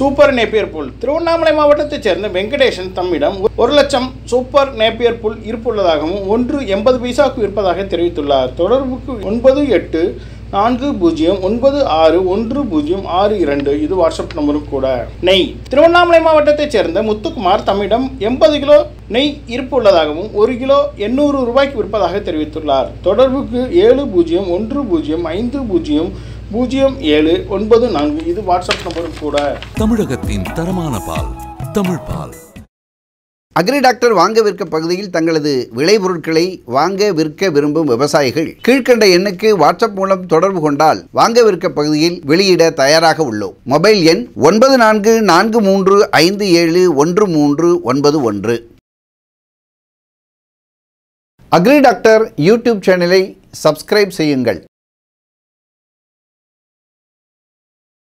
super Napier புல் திருவண்ணாமலை மாவட்டத்தைச் சேர்ந்த வெங்கடேசன் தம்மிடம் ஒரு லட்சம் சூப்பர் நேப்பியர் புல் இருப்புள்ளதாகவும் ஒன்று எண்பது பைசாவுக்கு விற்பதாக தெரிவித்துள்ளார் தொடர்புக்கு ஒன்பது எட்டு நான்கு பூஜ்ஜியம் ஒன்பது ஆறு ஒன்று பூஜ்ஜியம் ஆறு இரண்டு இது வாட்ஸ்அப் நம்பரும் கூட நெய் திருவண்ணாமலை மாவட்டத்தைச் சேர்ந்த முத்துக்குமார் தம்மிடம் எண்பது கிலோ நெய் இருப்பு உள்ளதாகவும் ஒரு கிலோ எண்ணூறு ரூபாய்க்கு விற்பதாக தெரிவித்துள்ளார் தொடர்புக்கு ஏழு பூஜ்ஜியம் ஒன்று பூஜ்ஜியம் ஐந்து பூஜ்ஜியம் பூஜ்ஜியம் ஏழு ஒன்பது நான்கு இது வாட்ஸ்அப் நம்பரும் கூட தமிழகத்தின் தரமான பால் தமிழ் பால் அக்ரி டாக்டர் வாங்க விற்க பகுதியில் தங்களது விளைபொருட்களை வாங்க விற்க விரும்பும் விவசாயிகள் கீழ்க்கண்ட எண்ணுக்கு வாட்ஸ்அப் மூலம் தொடர்பு கொண்டால் வாங்க விற்க பகுதியில் வெளியிட தயாராக உள்ளோம் மொபைல் எண் ஒன்பது நான்கு நான்கு மூன்று ஐந்து ஏழு ஒன்று மூன்று ஒன்பது ஒன்று அக்ரி டாக்டர் யூடியூப் சேனலை சப்ஸ்கிரைப் செய்யுங்கள்